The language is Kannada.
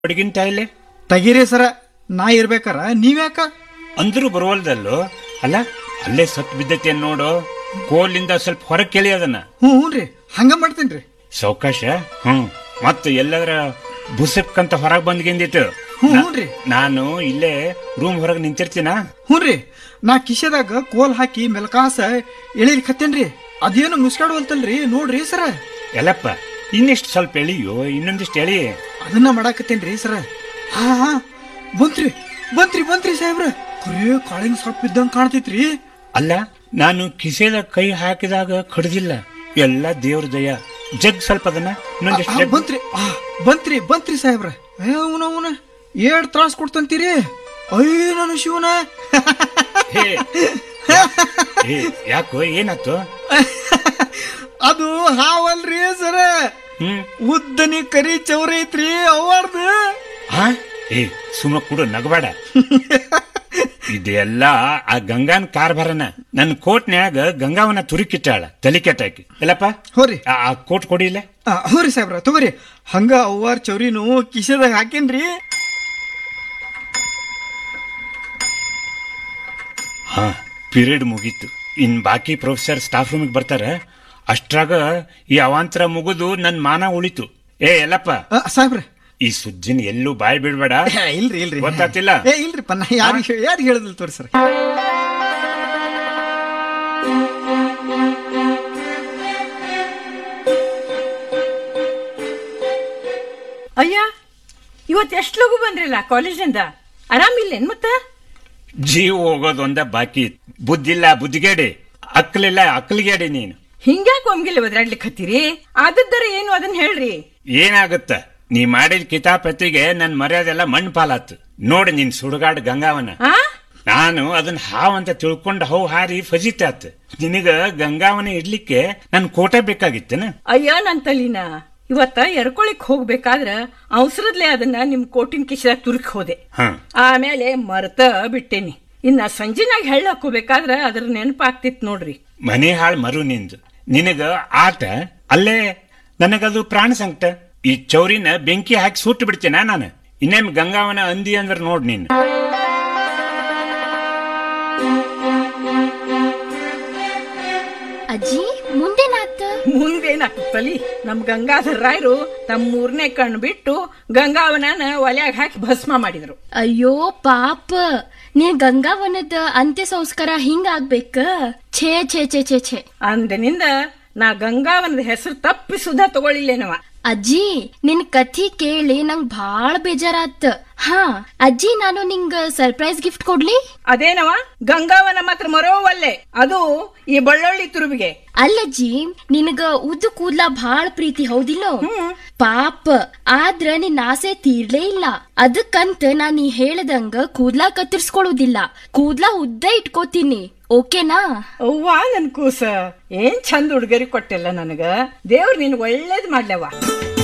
ಹುಡುಗಿನ ತಾಯಿಲೆ ತೆಗೀರಿ ಸರ ನಾ ಇರ್ಬೇಕಾರ ನೀವ್ಯಾಕ ಅಂದ್ರೂ ಬರುವಲ್ದಲ್ಲೋ ಅಲ್ಲ ಅಲ್ಲೇ ಸತ್ ಬಿದ್ದೈತೆ ನೋಡು ಕೋಲಿಂದ ಸ್ವಲ್ಪ ಹೊರಗೆ ಕೇಳಿ ಅದನ್ನ ಹ್ಞೂ ಹ್ಞೂನ್ರಿ ಹಂಗ ಮಾಡ್ತೇನ್ರಿ ಸಾವಕಾಶ ಹ್ಮ್ ಮತ್ತೆ ಎಲ್ಲಾದ್ರ ಬುಸಕ್ಕಂತ ಹೊರಗೆ ಬಂದ್ಗಿಂದಿತ್ತು ಹ್ಞೂ ಹ್ಞೂನ್ರಿ ನಾನು ಇಲ್ಲೇ ರೂಮ್ ಹೊರಗೆ ನಿಂತಿರ್ತೀನ ಹ್ಞೂನ್ರಿ ನಾ ಕಿಶೆದಾಗ ಕೋಲ್ ಹಾಕಿ ಮೆಲ್ಕಾಸ ಎಳಿಲಿಕತ್ತೇನ್ರಿ ಅದೇನು ಮುಸ್ಕಾಡ್ವಲ್ತಲ್ರಿ ನೋಡ್ರಿ ಸರ ಎಲ್ಲಪ್ಪ ಇನ್ನಿಷ್ಟು ಸ್ವಲ್ಪ ಎಳಿಯೋ ಇನ್ನೊಂದಿಷ್ಟು ಎಳಿ ಅದನ್ನ ಮಾಡಾಕತ್ತೇನ್ರಿ ಸರ ಹಾ ಹಾ ಬಂತ್ರಿ ಬಂತ್ರಿ ಬಂತ್ರಿ ಸಾಹೇಬ್ರ ಕರೇ ಕಾಳಿಂಗ್ ಸ್ವಲ್ಪ ಇದ್ದಂಗ್ ಕಾಣ್ತೈತ್ರಿ ಅಲ್ಲ ನಾನು ಕಿಸೆದ ಕೈ ಹಾಕಿದಾಗ ಕಡ್ದಿಲ್ಲ ಎಲ್ಲ ದೇವ್ರ ದಯ ಜಗ್ ಸ್ವಲ್ಪ ಅದನ್ನ ಇನ್ನೊಂದಿಷ್ಟು ಆ, ಜಗ್ ಬಂತ್ರಿ ಆ, ಬಂತ್ರಿ ಬಂತ್ರಿ ಸಾಹೇಬ್ರ ಅವನ ಅವನ ಏಡ್ ತ್ರಾಸ್ ಕೊಡ್ತಂತೀರಿ ಅಯ್ಯ ನಾನು ಶಿವನ ಹೇ ಹೇ ಯಾಕೋ ಏನಾಯ್ತು ಅದು ಹಾವಲ್ರಿ ಸರ ಹ್ಮ್ ಉದ್ದನಿ ಕರಿ ಚೌರ ಐತ್ರಿ ಅವಾರ್ದು ಹಾ ಏ ಸುಮ್ಮ ಕೊಡು ನಗಬೇಡ ಇದೆಲ್ಲ ಆ ಗಂಗಾನ್ ಕಾರ್ಭಾರನ ನನ್ನ ಕೋಟ್ನ್ಯಾಗ ಗಂಗಾವನ ತುರುಕಿಟ್ಟಾಳ ತಲೆ ಕೆಟ್ಟಾಕಿ ಎಲ್ಲಪ್ಪ ಹೋರಿ ಆ ಆ ಕೋಟ್ ಕೊಡಿಲ್ಲ ಆ, ಹೋರಿ ಸಾಹೇಬ್ರ ತಗೋರಿ ಹಂಗ ಅವ್ವಾರ್ ಚೌರಿನು ಕಿಶೆದಾಗ ಹಾಕೇನ್ರಿ ಹಾ ಪೀರಿಯಡ್ ಮುಗೀತು ಇನ್ ಬಾಕಿ ಪ್ರೊಫೆಸರ್ ಸ್ಟಾಫ್ ರೂಮಿಗೆ ಬರ್ತಾರ ಅಷ್ಟ್ರಾಗ ಈ ಅವಾಂತರ ಮುಗಿದು ನನ್ ಮಾನ ಉಳಿತು ಏ ಎಲ್ಲಪ್ಪ ಆ, ಸಾಹೇಬ್ರ ಈ ಸುದ್ದಿನ ಎಲ್ಲೂ ಬಾಯ್ ಬಿಡ್ಬೇಡ ಏ, ಇಲ್ರಿ ಇಲ್ರಿ ಗೊತ್ತಾತಿಲ್ಲ? ಏ ಇಲ್ರಿ ಪನ್ನ ಯಾರಿಗೆ ಯಾರಿಗೆ ಹೇಳದಿಲ್ಲ ತೋರಿ ಸರ್ ಅಯ್ಯ ಇವತ್ತು ಎಷ್ಟು ಲಗು ಬಂದ್ರಲ್ಲ ಕಾಲೇಜಿಂದ ಆರಾಮಿಲ್ಲೇನ್ ಮತ್ತ ಜೀವ ಹೋಗೋದು ಒಂದ ಬಾಕಿ ಇತ್ತು. ಬುದ್ಧಿಲ್ಲ ಬುದ್ಧಿಗೇಡಿ ಅಕ್ಕಲಿಲ್ಲ ಅಕ್ಕಲಿಗೇಡಿ ನೀನು ಹಿಂಗ್ಯಾಕ್ ಒಮ್ಗಿಲ್ಲ ಒದ್ರಾಡ್ಲಿಕ್ ಹತ್ತೀರಿ ಆದದ್ದರ ಏನು ಅದನ್ನ ಹೇಳ್ರಿ ಏನಾಗುತ್ತ ನೀ ಮಾಡಿದ ಕಿತಾಪತಿಗೆ ನನ್ ಮರ್ಯಾದೆಲ್ಲ ಮಣ್ಣು ಪಾಲಾತು ನೋಡಿ ನಿನ್ ಸುಡುಗಾಡ್ ಗಂಗಾವನ ಆ ನಾನು ಅದನ್ನ ಹಾವ್ ಅಂತ ತಿಳ್ಕೊಂಡ್ ಹೌ ಹಾರಿ ಫಜಿತಾತ್ ನಿನಗ ಗಂಗಾವನ ಇಡ್ಲಿಕ್ಕೆ ನನ್ ಕೋಟೆ ಬೇಕಾಗಿತ್ತೇನ ಅಯ್ಯ ನನ್ ತಲಿನ ಇವತ್ತ ಎರ್ಕೊಳಿಕ್ ಹೋಗ್ಬೇಕಾದ್ರ ಅವಸರದ್ಲೆ ಅದನ್ನ ನಿಮ್ ಕೋಟಿನ ಕಿಶದಾಗ ತುರುಕ್ ಹೋದೆ ಹ ಆಮೇಲೆ ಮರ್ತ ಬಿಟ್ಟೇನಿ ಇನ್ನ ಸಂಜಿನಾಗ ಹೆಳ್ಳ ಹಾಕೋಬೇಕಾದ್ರ ಅದ್ರ ನೆನಪಾಗ್ತಿತ್ ನೋಡ್ರಿ ಮನೆ ಹಾಳ್ ಮರು ನಿಂದು ನಿನಗ ಆಟ ಅಲ್ಲೇ ನನಗದು ಪ್ರಾಣ ಸಂಕಟ ಈ ಚೌರಿನ ಬೆಂಕಿ ಹಾಕಿ ಸುಟ್ಟು ಬಿಡ್ತೇನ ನಾನು ಇನ್ನೇಮ್ ಗಂಗಾವನ ಅಂದಿ ಅಂದ್ರ ನೋಡ್ ನೀನ್ ಅಜ್ಜಿ ಮುಂದೇನಾತ ಮುಂದೇನಾಗ್ತಲಿ ನಮ್ ಗಂಗಾಧರ ರಾಯರು ತಮ್ಮ ಮೂರನೇ ಕಣ್ಣು ಬಿಟ್ಟು ಗಂಗಾವನನ ಒಲ್ಯಾಗ ಹಾಕಿ ಭಸ್ಮ ಮಾಡಿದ್ರು ಅಯ್ಯೋ ಪಾಪ ನೀನ್ ಗಂಗಾವನದ ಅಂತ್ಯ ಸಂಸ್ಕಾರ ಹಿಂಗ ಆಗ್ಬೇಕ ಛೇ ಛೇ ಛೇ ಛೇ ಛೇ ಅಂದಿನಿಂದ ನಾ ಗಂಗಾವನದ ಹೆಸರು ತಪ್ಪಿ ಸುಧಾ ತಗೊಳಿಲ್ಲೇನವ ಅಜ್ಜಿ ನಿನ್ ಕಥಿ ಕೇಳಿ ನಂಗ್ ಭಾಳ ಬೇಜಾರಾತ್ ಹಾ ಅಜ್ಜಿ ನಾನು ನಿಂಗ ಸರ್ಪ್ರೈಸ್ ಗಿಫ್ಟ್ ಕೊಡ್ಲಿ ಅದೇನವ ಗಂಗಾವನ ಮಾತ್ರ ಮರೋವಲ್ಲೆ ಅದು ಈ ಬಳ್ಳೊಳ್ಳಿ ತುರುಬಿಗೆ ಅಲ್ಲಜ್ಜಿ ನಿನಗ ಉದ್ದ ಕೂದ್ಲ ಭಾಳ ಪ್ರೀತಿ ಹೌದಿಲ್ಲೋ ಪಾಪ ಆದ್ರ ನಿನ್ ಆಸೆ ತೀರ್ಲೇ ಇಲ್ಲ ಅದಕ್ಕಂತ ನಾ ನೀ ಹೇಳ್ದಂಗ ಕೂದ್ಲ ಕತ್ತರಿಸ್ಕೊಳ್ಳುದಿಲ್ಲ ಕೂದ್ಲ ಉದ್ದ ಇಟ್ಕೋತೀನಿ ಓಕೆನಾ ಅವ್ವಾ ನನ್ ಕೂಸ ಏನ್ ಚಂದ ಉಡುಗೊರೆ ಕೊಟ್ಟಿಲ್ಲ ನನಗ ದೇವ್ರ ನಿನ್ ಒಳ್ಳೇದ್ ಮಾಡ್ಲವ